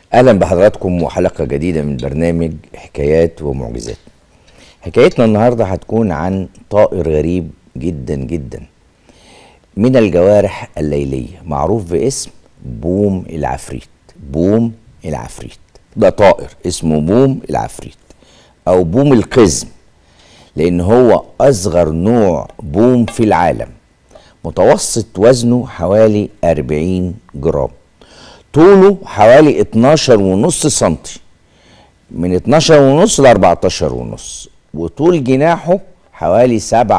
اهلا بحضراتكم وحلقه جديده من برنامج حكايات ومعجزات حكايتنا النهارده هتكون عن طائر غريب جدا جدا من الجوارح الليليه معروف باسم بوم العفريت بوم العفريت ده طائر اسمه بوم العفريت او بوم القزم لان هو اصغر نوع بوم في العالم متوسط وزنه حوالي 40 جرام طوله حوالي 12 ونص سنتي من 12 ونص ل 14 ونص وطول جناحه حوالي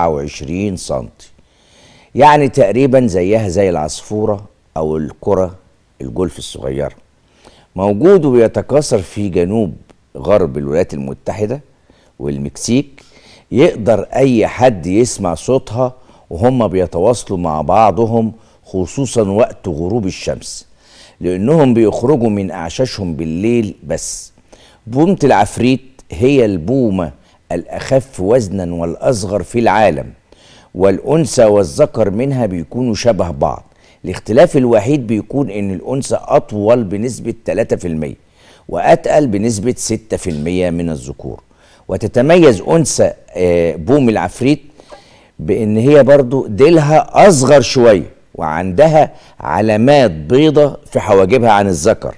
27 سنتي يعني تقريبا زيها زي العصفورة أو الكرة الجولف الصغيرة موجود وبيتكاثر في جنوب غرب الولايات المتحدة والمكسيك يقدر أي حد يسمع صوتها وهم بيتواصلوا مع بعضهم خصوصا وقت غروب الشمس لأنهم بيخرجوا من أعشاشهم بالليل بس بومة العفريت هي البومة الأخف وزنا والأصغر في العالم والأنثى والذكر منها بيكونوا شبه بعض الاختلاف الوحيد بيكون إن الأنثى أطول بنسبة 3% وأتقل بنسبة 6% من الذكور وتتميز أنثى آه، بوم العفريت بان هي برضو ديلها اصغر شويه وعندها علامات بيضة في حواجبها عن الذكر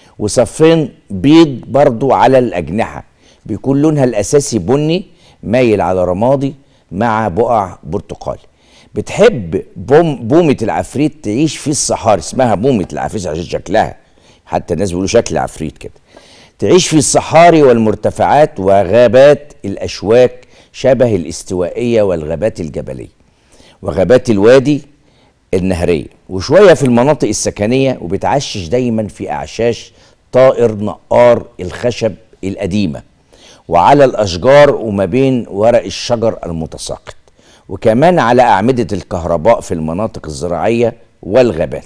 وصفين بيض برضو على الأجنحة بيكون لونها الأساسي بني مايل على رمادي مع بقع برتقالي بتحب بوم بومة العفريت تعيش في الصحاري اسمها بومة العفريت عشان شكلها حتى الناس بيقولوا شكل عفريت كده تعيش في الصحاري والمرتفعات وغابات الأشواك شبه الاستوائية والغابات الجبلية وغابات الوادي النهرية وشوية في المناطق السكنية وبتعشش دايما في أعشاش طائر نقار الخشب القديمة وعلى الأشجار وما بين ورق الشجر المتساقط وكمان على أعمدة الكهرباء في المناطق الزراعية والغابات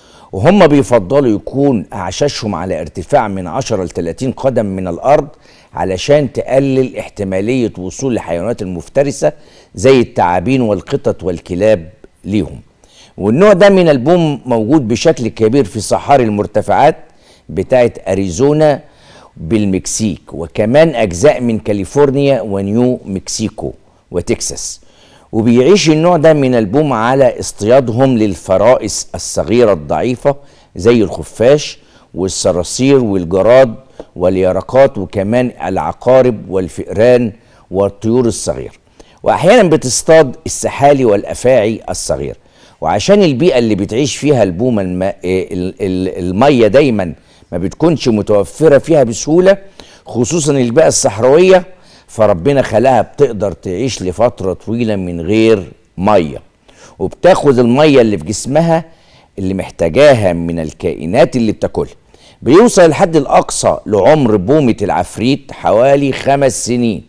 وهم بيفضلوا يكون أعشاشهم على ارتفاع من 10 ل 30 قدم من الأرض علشان تقلل احتمالية وصول الحيوانات المفترسة زي التعابين والقطط والكلاب ليهم والنوع ده من البوم موجود بشكل كبير في صحاري المرتفعات بتاعت أريزونا بالمكسيك وكمان أجزاء من كاليفورنيا ونيو مكسيكو وتكساس وبيعيش النوع ده من البوم على اصطيادهم للفرائس الصغيرة الضعيفة زي الخفاش والصراصير والجراد واليرقات وكمان العقارب والفئران والطيور الصغيرة وأحيانا بتصطاد السحالي والأفاعي الصغير وعشان البيئة اللي بتعيش فيها البومة الم... ال- ال- المية دايما ما بتكونش متوفرة فيها بسهولة خصوصا البيئة الصحراوية فربنا خلاها بتقدر تعيش لفترة طويلة من غير مية وبتاخد المية اللي في جسمها اللي محتاجاها من الكائنات اللي بتاكلها بيوصل الحد الأقصى لعمر بومة العفريت حوالي خمس سنين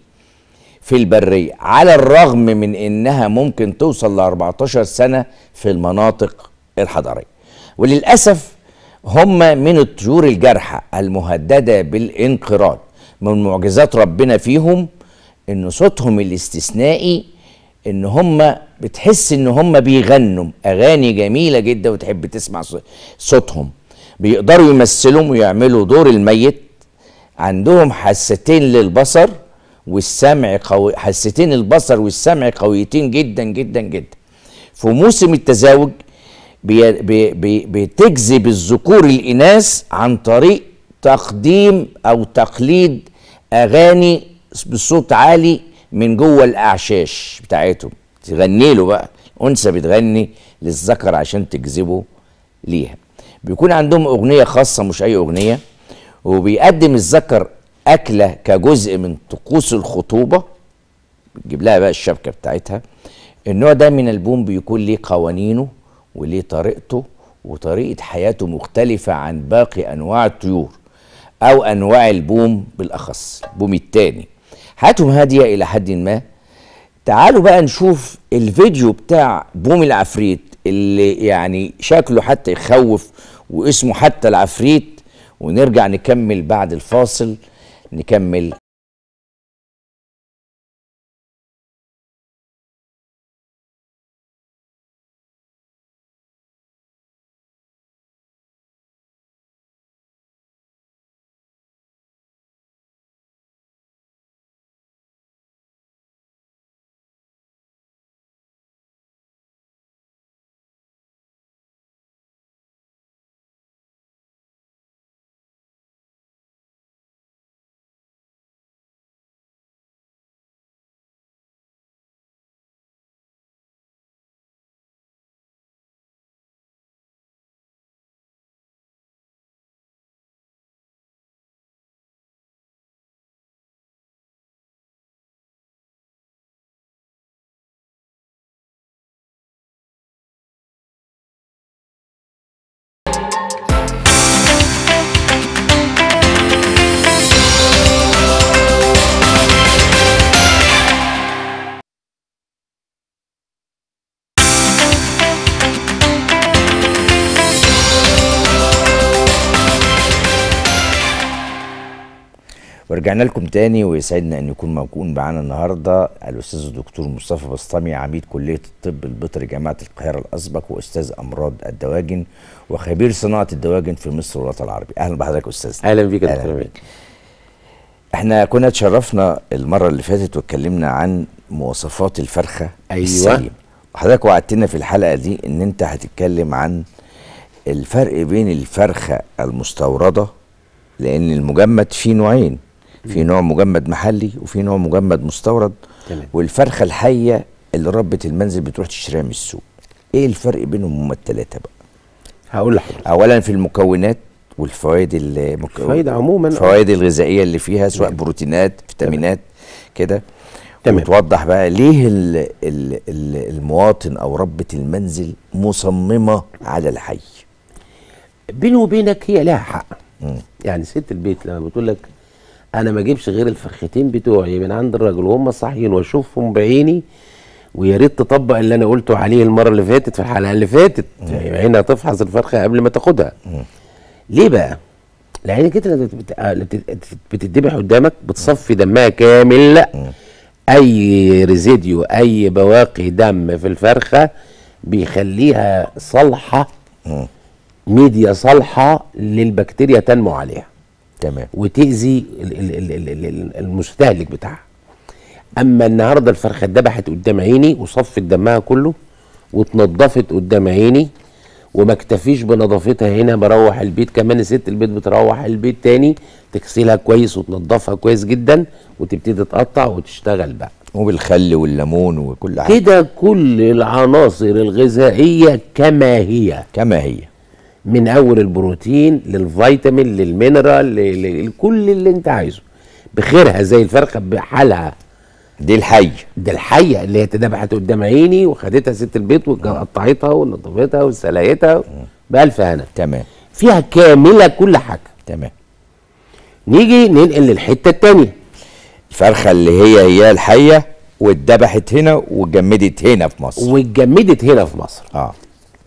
في البرية على الرغم من إنها ممكن توصل ل 14 سنة في المناطق الحضرية وللأسف هم من الطيور الجارحة المهددة بالانقراض من معجزات ربنا فيهم إن صوتهم الاستثنائي إن هم بتحس إن هم بيغنوا أغاني جميلة جدا وتحب تسمع ص- صوتهم بيقدروا يمثلوا ويعملوا دور الميت عندهم حستين للبصر والسمع قوي حستين البصر والسمع قويتين جدا جدا جدا في موسم التزاوج بي بي بي بتجذب الذكور الإناث عن طريق تقديم أو تقليد أغاني بصوت عالي من جوه الأعشاش بتاعتهم تغني له بقى أنثى بتغني للذكر عشان تجذبه ليها بيكون عندهم أغنية خاصة مش أي أغنية وبيقدم الذكر أكلة كجزء من طقوس الخطوبة بتجيب لها بقى الشبكة بتاعتها النوع ده من البوم بيكون ليه قوانينه وليه طريقته وطريقة حياته مختلفة عن باقي أنواع الطيور أو أنواع البوم بالأخص البوم التاني حياتهم هادية إلى حد ما تعالوا بقى نشوف الفيديو بتاع بوم العفريت اللي يعني شكله حتى يخوف واسمه حتى العفريت ونرجع نكمل بعد الفاصل نكمل ورجعنا لكم تاني ويسعدنا ان يكون موجود معانا النهارده الاستاذ الدكتور مصطفى بسطامي عميد كليه الطب البيطري جامعه القاهره الاسبق واستاذ امراض الدواجن وخبير صناعه الدواجن في مصر والوطن العربي اهلا بحضرتك استاذ اهلا بيك يا أهلاً دكتور بيك. أمين. احنا كنا اتشرفنا المره اللي فاتت واتكلمنا عن مواصفات الفرخه أيوة. السليم وحضرتك وعدتنا في الحلقه دي ان انت هتتكلم عن الفرق بين الفرخه المستورده لان المجمد فيه نوعين في نوع مجمد محلي وفي نوع مجمد مستورد تمام. والفرخه الحيه اللي ربة المنزل بتروح تشتريها من السوق ايه الفرق بينهم هما الثلاثه بقى هقول لحضرتك اولا في المكونات والفوائد المك... الفايدة عموما الفوائد الغذائيه اللي فيها سواء بروتينات فيتامينات كده تمام. وتوضح بقى ليه ال ال ال المواطن او ربة المنزل مصممه على الحي بيني وبينك هي لها حق يعني ست البيت لما بتقول لك انا ما اجيبش غير الفرختين بتوعي من عند الراجل وهم صاحيين واشوفهم بعيني ويا ريت تطبق اللي انا قلته عليه المره اللي فاتت في الحلقه اللي فاتت يعني عينها تفحص الفرخه قبل ما تاخدها ليه بقى؟ لان كده انت بت- آه، بت- بتتذبح قدامك بتصفي دمها كامل اي ريزيديو اي بواقي دم في الفرخه بيخليها صالحه ميديا صالحه للبكتيريا تنمو عليها تمام وتاذي ال- ال- ال- ال- ال- ال- المستهلك بتاعها اما النهارده الفرخه اتذبحت قدام عيني وصفت دمها كله واتنضفت قدام عيني وما اكتفيش بنظافتها هنا بروح البيت كمان ست البيت بتروح البيت تاني تغسلها كويس وتنضفها كويس جدا وتبتدي تقطع وتشتغل بقى وبالخل والليمون وكل حاجه كده كل العناصر الغذائيه كما هي كما هي من اول البروتين للفيتامين للمينرال ل- ل- لكل اللي انت عايزه بخيرها زي الفرخه بحالها دي الحي ده الحيه اللي هي اتذبحت قدام عيني وخدتها ست البيت وقطعتها ونظفتها وسلقتها بألف هنا تمام فيها كامله كل حاجه تمام نيجي ننقل للحته الثانيه الفرخه اللي هي هي الحيه واتذبحت هنا واتجمدت هنا في مصر واتجمدت هنا في مصر اه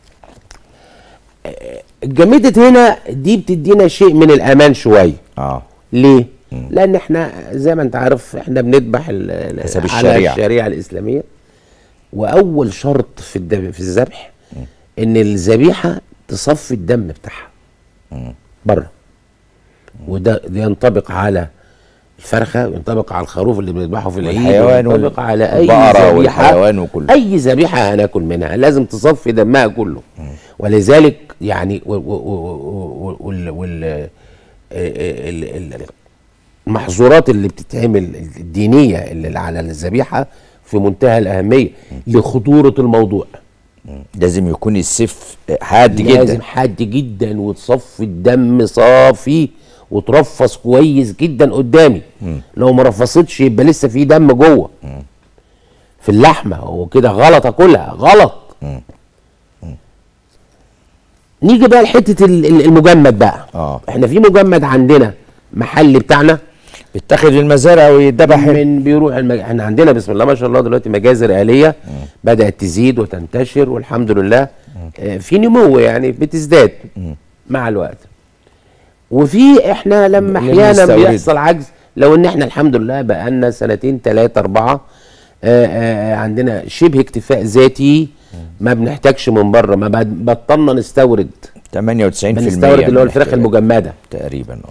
اتجمدت هنا دي بتدينا شيء من الامان شويه اه ليه؟ لان احنا زي ما انت عارف احنا بنذبح ال- ال- حسب على الشريعة. الشريعه الاسلاميه واول شرط في الدم في الذبح ان الذبيحه تصفي الدم بتاعها بره وده ده ينطبق على الفرخه وينطبق على الخروف اللي بنذبحه في العيد والحيوان وال- وينطبق على اي والبقرة ذبيحه والحيوان وكله. اي ذبيحه هناكل منها لازم تصفي دمها كله ولذلك يعني و- و- و- و- وال وال ال- ال- المحظورات اللي بتتعمل الدينيه اللي على الذبيحه في منتهى الاهميه لخطوره الموضوع لازم يكون السيف حاد لازم جدا حاد جدا وتصفي الدم صافي وترفص كويس جدا قدامي لو ما رفصتش يبقى لسه في دم جوه في اللحمه هو كده غلط اكلها غلط نيجي بقى لحته ال- ال- المجمد بقى آه. احنا في مجمد عندنا محلي بتاعنا بيتاخد في المزارع ويتذبح هنا. من بيروح المج... احنا عندنا بسم الله ما شاء الله دلوقتي مجازر آلية بدأت تزيد وتنتشر والحمد لله آه، في نمو يعني بتزداد مع الوقت وفي احنا لما احيانا للمستورد. بيحصل عجز لو ان احنا الحمد لله بقالنا سنتين ثلاثة أربعة آه، آه، عندنا شبه اكتفاء ذاتي ما بنحتاجش من بره ما بد- بطلنا نستورد 98% بنستورد اللي هو من الفراخ الاحتياجات. المجمده تقريبا اه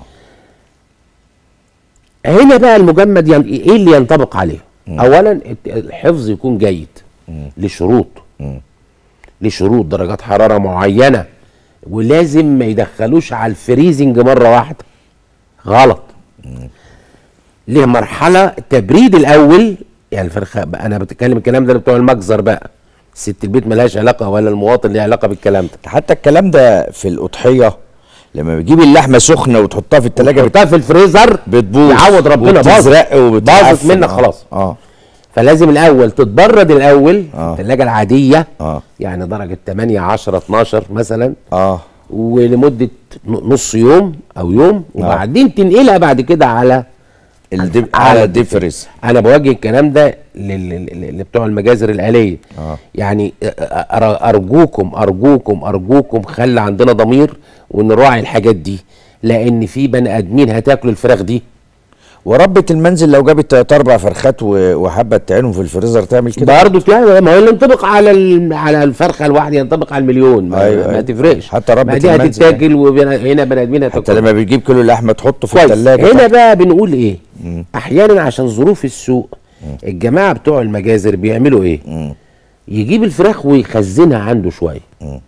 هنا بقى المجمد ين... ايه اللي ينطبق عليه اولا الت- الحفظ يكون جيد لشروط لشروط درجات حراره معينه ولازم ما يدخلوش على الفريزنج مره واحده غلط ليه مرحله تبريد الاول يعني الفرخه بقى انا بتكلم الكلام ده بتوع المجزر بقى ست البيت ملهاش علاقه ولا المواطن ليه علاقه بالكلام ده حتى الكلام ده في الاضحيه لما بتجيب اللحمه سخنه وتحطها في الثلاجه تحطها في الفريزر بتبوظ يعوض ربنا باظت وبتزرق وبتعفن. باظت منك آه. خلاص اه فلازم الاول تتبرد الاول آه. الثلاجه العاديه آه. يعني درجه 8 10 12 مثلا اه ولمده ن- نص يوم او يوم وبعدين تنقلها بعد كده على الدب... على على الدب- الديفرز انا بوجه الكلام ده لل- لل- لل- بتوع المجازر الآلية آه. يعني أ- أ- ارجوكم ارجوكم ارجوكم خلي عندنا ضمير ونراعي الحاجات دي لان في بني ادمين هتاكل الفراخ دي وربة المنزل لو جابت تلات اربع فرخات و- وحبت تعينهم في الفريزر تعمل كده برضه كده ما هو اللي ينطبق على ال- على الفرخه الواحده ينطبق على المليون ما, أيوة، ما أيوة. تفرقش حتى ربة ما دي المنزل هتتاكل وهنا بني ادمين حتى هتاكل لما بتجيب كيلو لحمه تحطه في كويس الثلاجه هنا بقى بنقول ايه احيانا عشان ظروف السوق الجماعه بتوع المجازر بيعملوا ايه يجيب الفراخ ويخزنها عنده شويه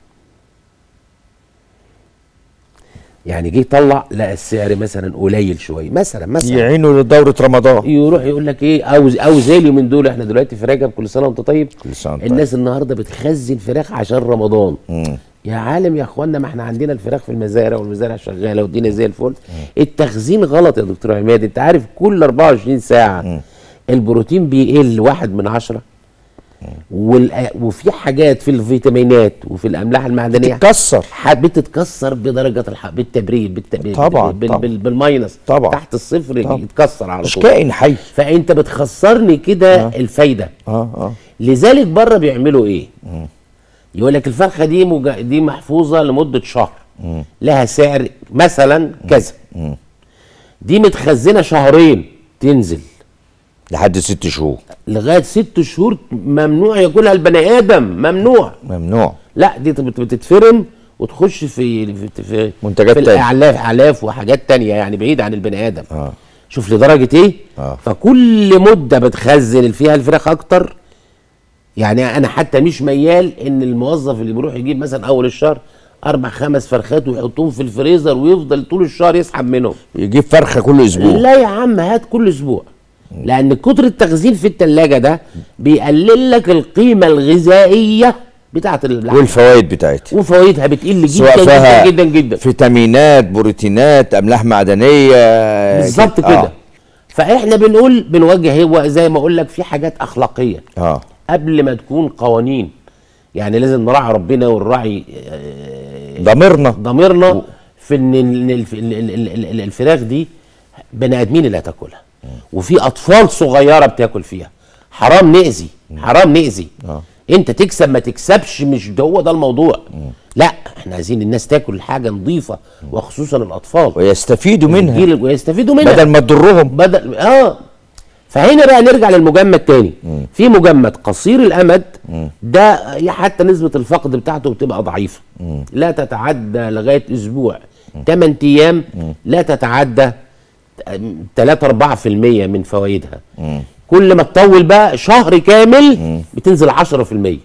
يعني جه يطلع لقى السعر مثلا قليل شويه مثلا مثلا يعينوا لدوره رمضان يروح يقول لك ايه او او زي اليومين دول احنا دلوقتي في رجب كل سنه وانت طيب كل سنة وأنت طيب. الناس النهارده بتخزن فراخ عشان رمضان يا عالم يا اخوانا ما احنا عندنا الفراخ في المزارع والمزارع شغاله والدنيا زي الفل التخزين غلط يا دكتور عماد انت عارف كل 24 ساعه البروتين بيقل واحد من عشرة والأ- وفي حاجات في الفيتامينات وفي الاملاح المعدنيه تتكسر حد بتتكسر بدرجه الح... بالتبريد بالت... بال- طبعاً، بال... طبعاً. بال... بالماينس طبعاً. تحت الصفر طبعاً. يتكسر على مش طول كائن حي فانت بتخسرني كده الفايده اه اه لذلك بره بيعملوا ايه يقول لك الفرخه دي مج... دي محفوظه لمده شهر لها سعر مثلا كذا دي متخزنه شهرين تنزل لحد ست شهور لغايه ست شهور ممنوع ياكلها البني ادم ممنوع ممنوع لا دي بت- بتتفرم وتخش في في, في منتجات في تانية. الاعلاف اعلاف وحاجات تانية يعني بعيد عن البني ادم اه شوف لدرجه ايه آه. فكل مده بتخزن فيها الفراخ اكتر يعني انا حتى مش ميال ان الموظف اللي بيروح يجيب مثلا اول الشهر اربع خمس فرخات ويحطهم في الفريزر ويفضل طول الشهر يسحب منهم يجيب فرخه كل اسبوع لا يا عم هات كل اسبوع لان كتر التخزين في التلاجة ده بيقلل لك القيمه الغذائيه بتاعه اللحم والفوائد بتاعتها وفوائدها بتقل سواء جدا فيها جدا جدا جدا فيتامينات بروتينات املاح معدنيه بالظبط كده اه, فاحنا بنقول بنوجه هو زي ما اقول لك في حاجات اخلاقيه آه. قبل ما تكون قوانين يعني لازم نراعي ربنا ونراعي آه، ضميرنا ضميرنا في ان ال- ال- ال- ال- ال- ال- الفراخ دي بني ادمين اللي هتاكلها وفي اطفال صغيره بتاكل فيها حرام نأذي حرام نأذي آه. انت تكسب ما تكسبش مش ده هو ده الموضوع لا احنا عايزين الناس تاكل حاجه نظيفه وخصوصا الاطفال ويستفيدوا منها الجيل- ويستفيدوا منها بدل ما تضرهم بدل اه فهنا بقى نرجع للمجمد تاني في مجمد قصير الامد ده حتى نسبه الفقد بتاعته بتبقى ضعيفه لا تتعدى لغايه اسبوع 8 ايام لا تتعدى 3 4% من فوائدها كل ما تطول بقى شهر كامل بتنزل 10%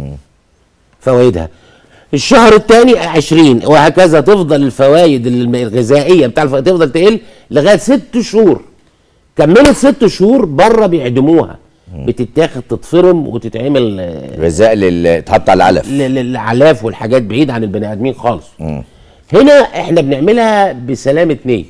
فوائدها الشهر الثاني 20 وهكذا تفضل الفوائد الم- الغذائيه بتاع الف... تفضل تقل لغايه ست شهور كملت ست شهور بره بيعدموها بتتاخد تتفرم وتتعمل آه، غذاء لل تحط على العلف ل- للعلاف والحاجات بعيد عن البني ادمين خالص هنا احنا بنعملها بسلامه نيه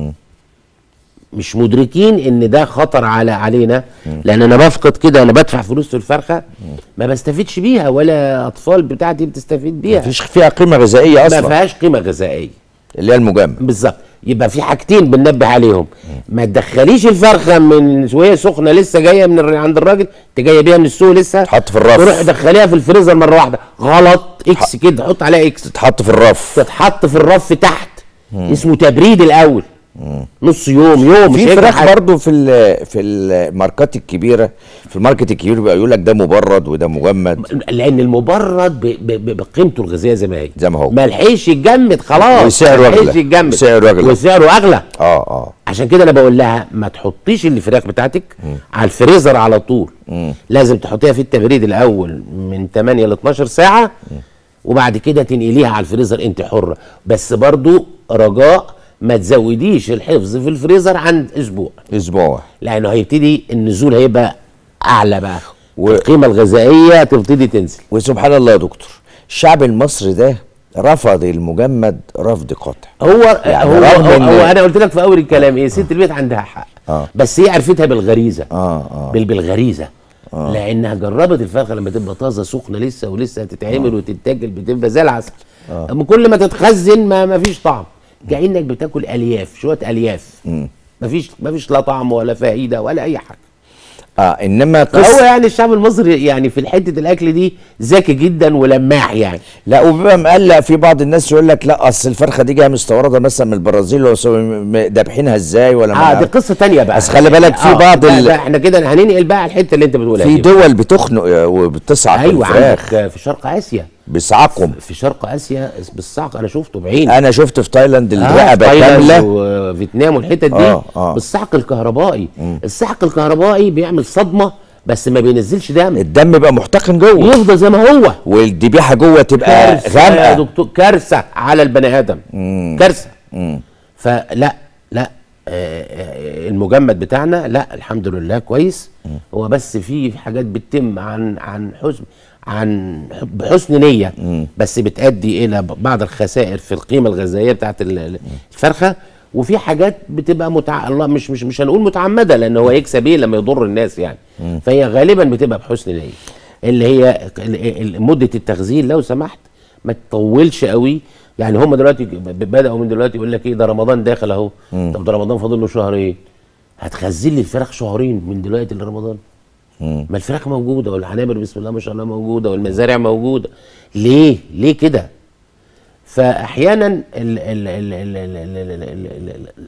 مش مدركين ان ده خطر على علينا لان انا بفقد كده انا بدفع فلوس في الفرخه ما بستفيدش بيها ولا اطفال بتاعتي بتستفيد بيها مفيش فيها قيمه غذائيه ما اصلا فيهاش قيمه غذائيه اللي هي المجمد بالظبط يبقى في حاجتين بننبه عليهم ما تدخليش الفرخه من وهي سخنه لسه جايه من الر- عند الراجل انت جايه بيها من السوق لسه تحط في الرف. تروح دخليها في الفريزر مره واحده غلط اكس كده حط عليها اكس تتحط في الرف تتحط في الرف تحت اسمه تبريد الاول نص يوم يوم مش في هينفع فراخ حاجة. برضو في ال- في الماركات الكبيره في الماركت الكبير بيبقى يقول لك ده مبرد وده مجمد لان المبرد ب- ب- ب- بقيمته الغذائيه زي ما هي زي ما هو. ما لحقش يتجمد خلاص وسعره ما لحقش أغلى. يتجمد وسعره أغلى. وسعره اغلى اه اه عشان كده انا بقول لها ما تحطيش الفراخ بتاعتك على الفريزر على طول لازم تحطيها في التبريد الاول من 8 ل 12 ساعه وبعد كده تنقليها على الفريزر انت حره بس برضو رجاء ما تزوديش الحفظ في الفريزر عن اسبوع اسبوع لانه هيبتدي النزول هيبقى اعلى بقى و- القيمه الغذائيه تبتدي تنزل وسبحان الله يا دكتور الشعب المصري ده رفض المجمد رفض قاطع هو يعني هو, رغم هو, إن- هو انا قلت لك في اول الكلام ايه ست البيت عندها حق آه. بس هي عرفتها بالغريزه اه اه بال بالغريزه آه. لانها جربت الفرخه لما تبقى طازه سخنه لسه ولسه هتتعمل آه. وتتاكل بتبقى زي العسل آه. كل ما تتخزن ما ما فيش طعم كانك بتاكل الياف شويه الياف ما فيش ما فيش لا طعم ولا فائده ولا اي حاجه اه انما فهو قصه يعني الشعب المصري يعني في حته الاكل دي ذكي جدا ولماح يعني لا وبيبقى مقلق في بعض الناس يقول لك لا اصل الفرخه دي جايه مستورده مثلا من البرازيل ولا سو- م- دابحينها ازاي ولا اه ما- دي قصه تانية بقى بس خلي بالك في بعض لا ال- لا احنا كده هننقل بقى على الحته اللي انت بتقولها في دي. دول بتخنق وبتصعق ايوه الفراخ عندك في شرق اسيا بيصعقهم في شرق اسيا بالصعق انا شفته بعيني انا شفت في تايلاند آه، الرقبه تايلاند كامله وفيتنام والحتت دي آه، آه. بالصعق الكهربائي الصعق الكهربائي بيعمل صدمه بس ما بينزلش دم الدم بيبقى محتقن جوه يفضل زي ما هو والذبيحه جوه تبقى كارثه يا غامقه دكتور كارثه على البني ادم كارثه فلا لا آه، آه، المجمد بتاعنا لا الحمد لله كويس هو بس في حاجات بتتم عن عن حسن عن بحسن نيه بس بتؤدي الى بعض الخسائر في القيمه الغذائيه بتاعت ال- الفرخه وفي حاجات بتبقى متع... الله مش مش مش هنقول متعمده لان هو يكسب ايه لما يضر الناس يعني فهي غالبا بتبقى بحسن نيه اللي هي ال- ال- مده التخزين لو سمحت ما تطولش قوي يعني هم دلوقتي ب- بداوا من دلوقتي يقول لك ايه ده رمضان داخل اهو طب ده رمضان فاضل له شهرين هتخزن لي الفراخ شهرين من دلوقتي لرمضان ما الفراخ موجوده والعنابر بسم الله ما شاء الله موجوده والمزارع موجوده ليه ليه كده فاحيانا ال ال ال ال ال ال ال ال ال ال ال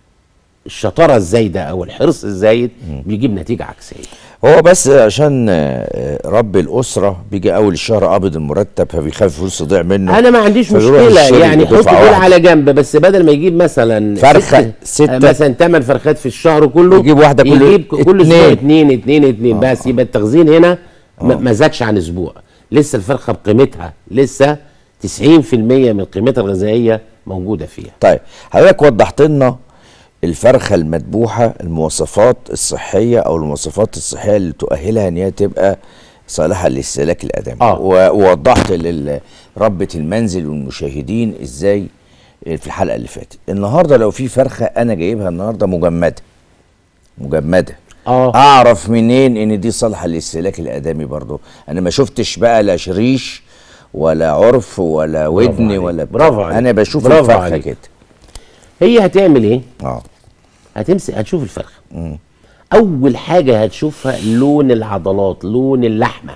الشطاره الزايده او الحرص الزايد بيجيب نتيجه عكسيه هو بس عشان آه، رب الاسره بيجي اول الشهر قابض المرتب فبيخاف فلوس تضيع منه انا ما عنديش فبيروح مشكله يشتري يعني حط بدفعة دول واحدة. على جنب بس بدل ما يجيب مثلا فرخة، ست- ستة. مثلا ثمان فرخات في الشهر كله يجيب واحدة كل يجيب كل اسبوع اتنين. اتنين اتنين اتنين بس يبقى التخزين هنا ما ما زادش عن اسبوع لسه الفرخه بقيمتها لسه 90% من قيمتها الغذائيه موجوده فيها طيب حضرتك وضحت لنا الفرخه المذبوحه المواصفات الصحيه او المواصفات الصحيه اللي تؤهلها ان هي تبقى صالحه للاستهلاك الادمي آه. و- ووضحت لربة المنزل والمشاهدين ازاي في الحلقه اللي فاتت النهارده لو في فرخه انا جايبها النهارده مجمده مجمده اه اعرف منين ان دي صالحه للاستهلاك الادمي برضو انا ما شفتش بقى لا شريش ولا عرف ولا ودن عليك. ولا بتاع. برافو عليك. انا بشوف برافو الفرخه عليك. كده هي هتعمل ايه اه هتمسك هتشوف الفرخه اول حاجه هتشوفها لون العضلات لون اللحمه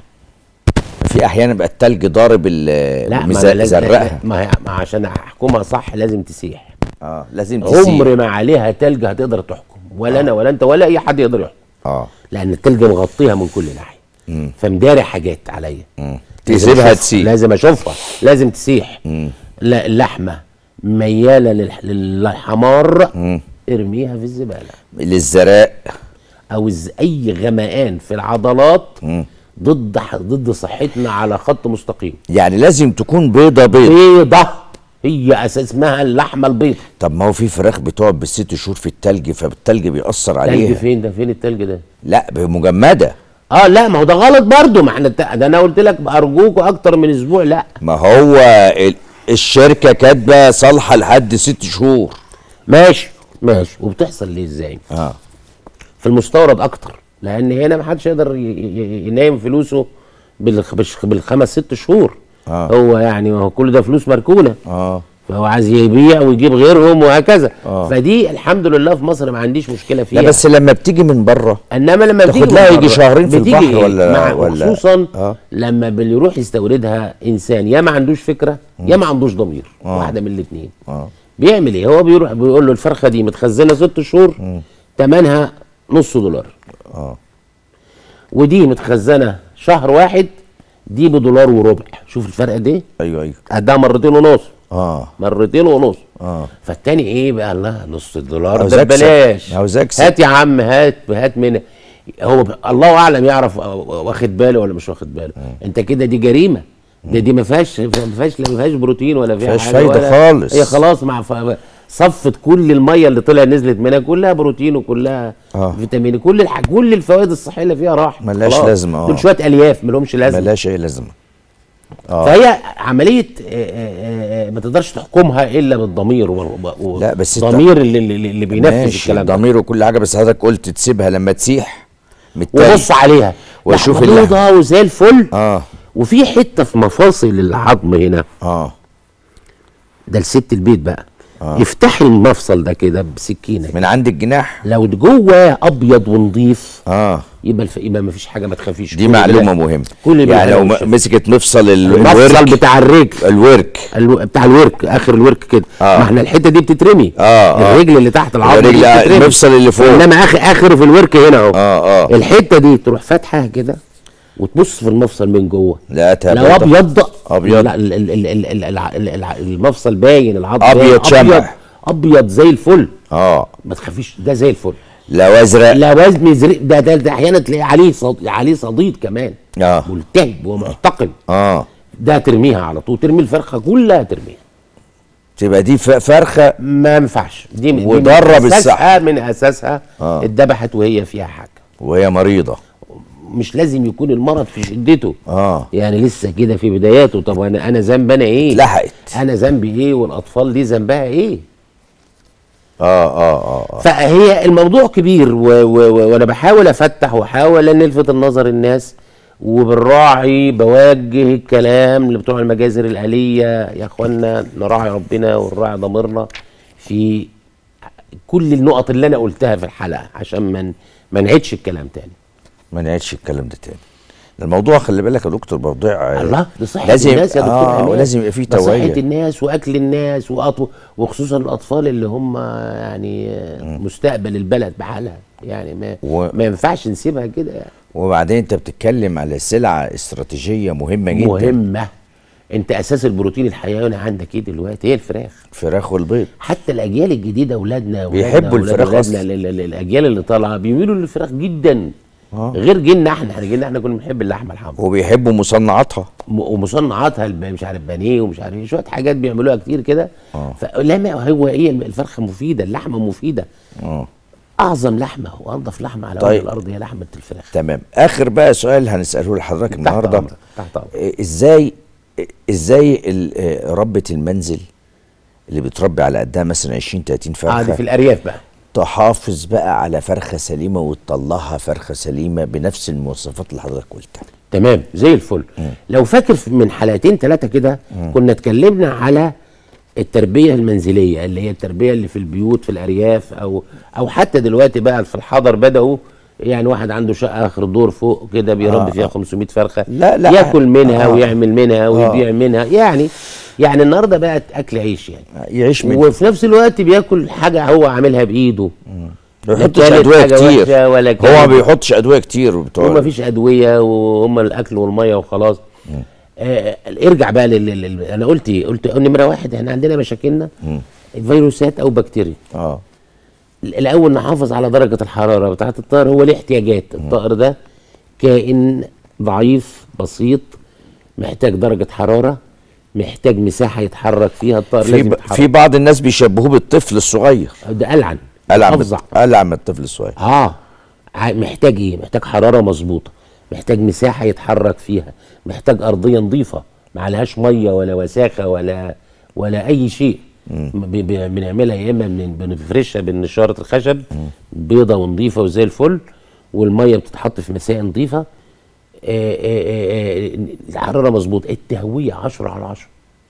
في احيانا بقى التلج ضارب ال- لا ما مز- أنا لازم زرقها ما, هي- ما عشان احكمها صح لازم تسيح اه لازم تسيب عمر ما عليها تلج هتقدر تحكم ولا انا ولا انت ولا اي حد يقدر يحكم اه لان التلج مغطيها من كل ناحيه فمداري حاجات عليا مم. لازم تسيبها أشوفها، تسيب لازم اشوفها لازم تسيح لا اللحمه مياله للح- للحمار ارميها في الزباله للزراء او الز- اي غمقان في العضلات ضد ح- ضد صحتنا على خط مستقيم يعني لازم تكون بيضه بيض بيضه هي اساس اسمها اللحمه البيضه طب ما هو في فراخ بتقعد بالست شهور في التلج فالتلج بيأثر تلج عليها فين ده فين التلج ده لا مجمده اه لا ما هو ده غلط برضو ما احنا الت- ده انا قلت لك ارجوكوا اكتر من اسبوع لا ما هو ال- الشركه كاتبه صالحه لحد ست شهور ماشي ماشي وبتحصل ليه ازاي اه في المستورد اكتر لان هنا ما حدش يقدر ي- ي- ينام فلوسه بالخ- بالخ- بالخمس ست شهور آه. هو يعني ما هو كل ده فلوس مركونه اه فهو عايز يبيع ويجيب غيرهم وهكذا آه. فدي الحمد لله في مصر ما عنديش مشكله فيها لا بس لما بتيجي من بره انما لما تاخد بتيجي لها من يجي بره، شهرين في بتيجي البحر إيه؟ ولا- مع ولا- خصوصا آه. لما بيروح يستوردها انسان يا ما عندوش فكره يا ما عندوش ضمير واحده من الاثنين اه بيعمل ايه هو بيروح بيقول له الفرخه دي متخزنه ست شهور ثمنها نص دولار اه ودي متخزنه شهر واحد دي بدولار وربع شوف الفرق ده ايوه ايوه قدها مرتين ونص اه مرتين ونص اه فالتاني ايه بقى الله نص الدولار عاوز ده أكسب. ببلاش عاوز أكسب. هات يا عم هات هات من هو ب... الله اعلم يعرف واخد باله ولا مش واخد باله انت كده دي جريمه ده دي ما فيهاش ما فيهاش لا ما فيهاش بروتين ولا فيها فيهاش حاجة فايدة ولا خالص. هي خلاص مع ف... صفت كل الميه اللي طلع نزلت منها كلها بروتين وكلها آه. فيتامين كل الح... كل الفوائد الصحيه اللي فيها راحت ملهاش خلاص. لازمة، آه. دول شويه الياف ما لهمش لازمه ملاش اي لازمه اه فهي عمليه آه، آه، آه، ما تقدرش تحكمها الا بالضمير و- و- لا، بس أنت- الضمير اللي, اللي, اللي بينفذ ماشي الكلام ده ضمير وكل حاجه بس حضرتك قلت تسيبها لما تسيح من التلج. وبص عليها وأشوف لحمة اللحم. بيضة وزي الفل اه وفي حته في مفاصل العظم هنا اه ده لست البيت بقى يفتح المفصل ده كده بسكينه من عند الجناح لو جوه ابيض ونضيف اه يبقى الف... يبقى ما فيش حاجه ما تخافيش دي كل معلومه ده- مهمه كل ده يعني لو هيوشف. م- مسكت مفصل ال- المفصل الورك بتاع الرجل الورك الو... بتاع الورك اخر الورك كده آه. ما احنا الحته دي بتترمي آه، آه. الرجل اللي تحت العظم دي الرجل- بتترمي. المفصل اللي فوق. انما اخر اخره في الورك هنا اهو اه اه الحته دي تروح فاتحه كده وتبص في المفصل من جوه لا تهب- لو ابيض أبيض. لا ال- ال- ال- ال- ال- الع- ال- الع- المفصل باين العظم أبيض باين، شمع. ابيض ابيض زي الفل اه ما تخافيش ده زي الفل لو ازرق لا وزن زرق ده ده, ده احيانا تلاقي عليه صد... عليه صديد كمان اه ملتهب ومعتقل اه ده ترميها على طول ترمي الفرخه كلها ترميها تبقى دي ف- فرخه ما ينفعش دي دي ودرب من الصح. أساسها- من اساسها آه. اتذبحت وهي فيها حاجه وهي مريضه مش لازم يكون المرض في شدته اه يعني لسه كده في بداياته طب انا انا ذنب انا ايه لحقت انا ذنبي ايه والاطفال دي ذنبها ايه اه اه اه, آه. فهي الموضوع كبير و- و- و- وانا بحاول افتح واحاول ان الفت النظر الناس وبالراعي بوجه الكلام لبتوع المجازر الآلية يا اخوانا نراعي ربنا ونراعي ضميرنا في كل النقط اللي انا قلتها في الحلقة عشان ما ما نعيدش الكلام تاني ما نعيدش الكلام ده تاني ده الموضوع خلي بالك يا دكتور موضوع آه، الله دي صحة لازم الناس يا دكتور اه أمان. ولازم يبقى فيه ده صحة توعيه الناس واكل الناس وأطو وخصوصا الاطفال اللي هم يعني مستقبل البلد بحالها يعني ما و- ما ينفعش نسيبها كده يعني وبعدين انت بتتكلم على سلعه استراتيجيه مهمه جدا مهمة انت اساس البروتين الحيواني عندك ايه دلوقتي هي الفراخ الفراخ والبيض حتى الاجيال الجديده اولادنا أولادنا، بيحبوا أولاد الفراخ أولادنا، أصلاً. ال- ال- الاجيال اللي طالعه بيميلوا للفراخ جدا آه. غير جيلنا احنا احنا جيلنا احنا كنا بنحب اللحمه الحمراء وبيحبوا مصنعاتها م- ومصنعاتها الب- مش عارف بانيه ومش عارف ايه شويه حاجات بيعملوها كتير كده آه. فلا ما هو هي الفرخه مفيده اللحمه مفيده اه اعظم لحمه وانضف لحمه على طيب. وجه الارض هي لحمه الفراخ تمام اخر بقى سؤال هنساله لحضرتك تحت النهارده أمرك، تحت أمرك. إيه، ازاي ازاي ال- آه، ربة المنزل اللي بتربي على قدها مثلا 20 30 فرخه اه دي في الارياف بقى تحافظ بقى على فرخه سليمه وتطلعها فرخه سليمه بنفس المواصفات اللي حضرتك قلتها تمام زي الفل لو فاكر في- من حلقتين ثلاثه كده كنا اتكلمنا على التربيه المنزليه اللي هي التربيه اللي في البيوت في الارياف او او حتى دلوقتي بقى في الحضر بداوا يعني واحد عنده شقه اخر دور فوق كده بيربي آه، فيها آه. 500 فرخه لا، لا. ياكل منها آه. ويعمل منها ويبيع منها يعني يعني النهارده بقت اكل عيش يعني يعيش من وفي نفس الوقت بياكل حاجه هو عاملها بايده ما لا بيحطش كانت ادويه حاجة كتير وحشة ولا هو ما كانت- بيحطش ادويه كتير بتوع وما فيش ادويه وهم الاكل والميه وخلاص آه ارجع بقى لل... لل... انا قلت إيه؟ قلت نمره واحد احنا عندنا مشاكلنا فيروسات او بكتيريا اه الاول نحافظ على درجه الحراره بتاعه الطائر هو ليه احتياجات الطائر ده كائن ضعيف بسيط محتاج درجه حراره محتاج مساحه يتحرك فيها الطائر في لازم ب... يتحرك في بعض الناس بيشبهوه بالطفل الصغير ده ألعن ألعن أفظع ألعن من الطفل الصغير اه ع- محتاج ايه محتاج حراره مظبوطه محتاج مساحه يتحرك فيها محتاج ارضيه نظيفه ما عليهاش ميه ولا وساخه ولا ولا اي شيء ب- ب- بنعملها يا اما بن- بنفرشها بنشاره الخشب بيضه ونظيفه وزي الفل والميه بتتحط في مسائل نظيفه آه، آه، آه، آه، الحراره مظبوط التهويه 10 على 10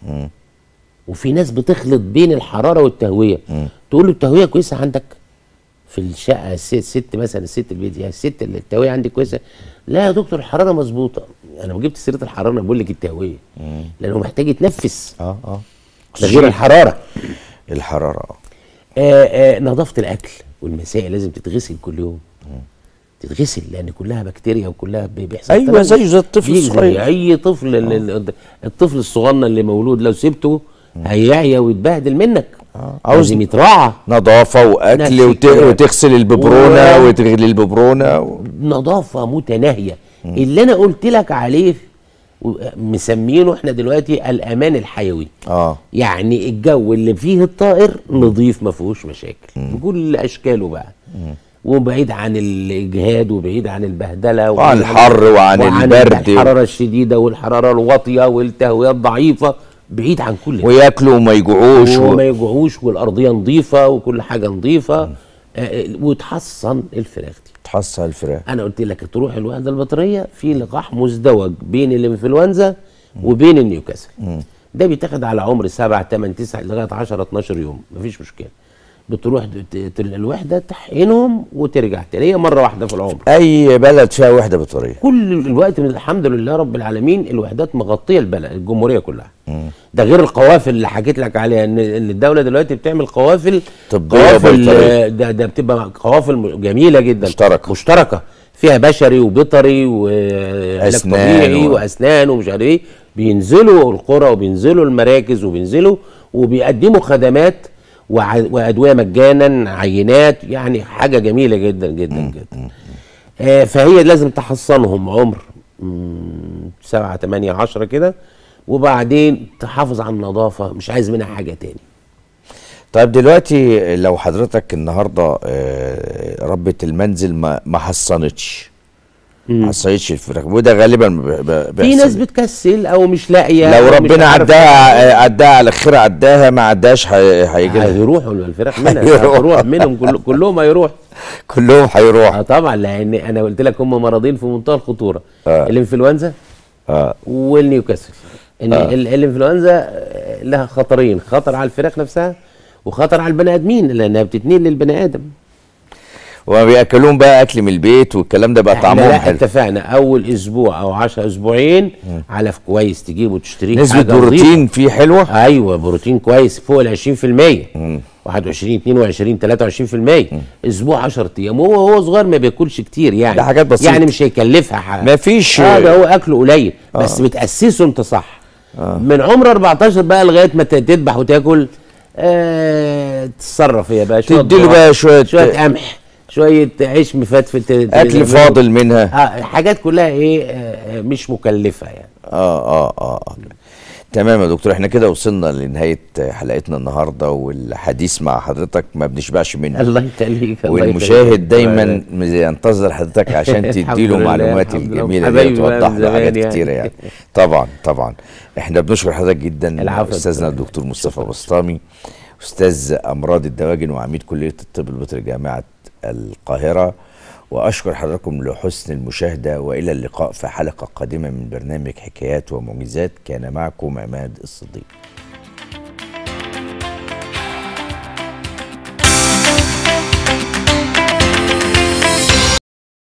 وفي ناس بتخلط بين الحراره والتهويه تقول له التهويه كويسه عندك في الشقه الست, الست مثلا الست البيت يعني الست اللي التهويه عندي كويسه لا يا دكتور الحراره مظبوطه انا ما جبت سيره الحراره انا بقول لك التهويه لانه محتاج يتنفس اه اه ده غير الحراره الحراره اه آه آه نظافه الاكل والمسائل لازم تتغسل كل يوم تتغسل لان كلها بكتيريا وكلها بي- بيحصل أيوة، تلوث. زيه زي الطفل زي الصغير. اي طفل ال- ال- الطفل الصغنن اللي مولود لو سبته هيعيا ويتبهدل منك عاوز- لازم يتراعى نظافه واكل نفس وت... الكلام. وتغسل الببرونه و- وتغلي الببرونه و... نظافه متناهيه اللي انا قلت لك عليه و- مسمينه احنا دلوقتي الامان الحيوي اه يعني الجو اللي فيه الطائر نظيف ما فيهوش مشاكل بكل اشكاله بقى وبعيد عن الاجهاد وبعيد عن البهدله وعن الحر وعن البرد. الحراره الشديده والحراره الواطيه والتهويه الضعيفه بعيد عن كل ده وياكلوا وما يجوعوش و... وما يجوعوش والارضيه نظيفه وكل حاجه نظيفه آه، وتحصن الفراخ دي تحصل الفراخ انا قلت لك تروح الوحده البطريه في لقاح مزدوج بين الانفلونزا وبين النيوكاسل ده بيتاخد على عمر 7 8 9 لغايه 10 12 يوم مفيش مشكله بتروح ت- ت- الوحده تحقنهم وترجع تاني هي مره واحده في العمر اي بلد فيها وحده بطاريه كل الوقت من الحمد لله رب العالمين الوحدات مغطيه البلد الجمهوريه كلها ده غير القوافل اللي حكيت لك عليها ان ان الدوله دلوقتي بتعمل قوافل طبية قوافل وبيطرية. آه، ده ده بتبقى قوافل م- جميله جدا مشتركة. مشتركه فيها بشري وبيطري وعلاج أسنان طبيعي و- واسنان ومش عارف ايه بينزلوا القرى وبينزلوا المراكز وبينزلوا وبيقدموا خدمات وع- وادويه مجانا عينات يعني حاجه جميله جدا جدا جدا آه، فهي لازم تحصنهم عمر مم، سبعة تمانية عشرة كده وبعدين تحافظ على النظافة مش عايز منها حاجة تاني طيب دلوقتي لو حضرتك النهارده آه، ربة المنزل ما ما حصنتش ما حصنتش الفراخ وده غالبا ب- ب- في بيحصل. ناس بتكسل او مش لاقية لو أو مش ربنا عارف- عداها عداها على خير عداها ما عداش هي- هيجي لها. هيروحوا الفراخ منها هيروحوا. هتروح منهم كل كلهم هيروح كلهم هيروحوا اه طبعا لان انا قلت لك هم مرضين في منتهى الخطوره آه. الانفلونزا اه والنيوكاسل إن آه. ال- الانفلونزا آه، لها خطرين خطر على الفراخ نفسها وخطر على البني ادمين لانها بتتنقل للبني ادم وما بياكلون بقى اكل من البيت والكلام ده بقى احنا طعمهم لا حلو اتفقنا اول اسبوع او 10 اسبوعين علف كويس تجيبه وتشتريه نسبة حاجة نظيفة. بروتين فيه حلوة ايوه بروتين كويس فوق ال 20% 21 22 23% اسبوع 10 ايام وهو هو صغير ما بياكلش كتير يعني ده حاجات بسيطة. يعني مش هيكلفها حاجه ما فيش اه ده هو اكله قليل بس بتاسسه انت صح من عمر 14 بقى لغايه ما ت- تذبح وتاكل آه تتصرف يا بقى شويه تديله ذرة، بقى شوية شويه قمح شويه عيش مفتفت ت- ت- اكل فاضل منها اه حاجات كلها ايه آه آه، مش مكلفه يعني اه اه اه آه. تمام يا دكتور احنا كده وصلنا لنهاية حلقتنا النهاردة والحديث مع حضرتك ما بنشبعش منه الله يخليك الله والمشاهد يخليك. دايما ينتظر حضرتك عشان الحمد تديله لله، معلومات الحمد لله. الجميله دي حبايبي بقى وتوضح من له زمان حاجات يعني. كتيره يعني طبعا طبعا احنا بنشكر حضرتك جدا العفو. استاذنا الدكتور مصطفى بسطامي استاذ امراض الدواجن وعميد كليه الطب البيطري جامعه القاهره واشكر حضراتكم لحسن المشاهده والى اللقاء في حلقه قادمه من برنامج حكايات ومعجزات كان معكم عماد الصديق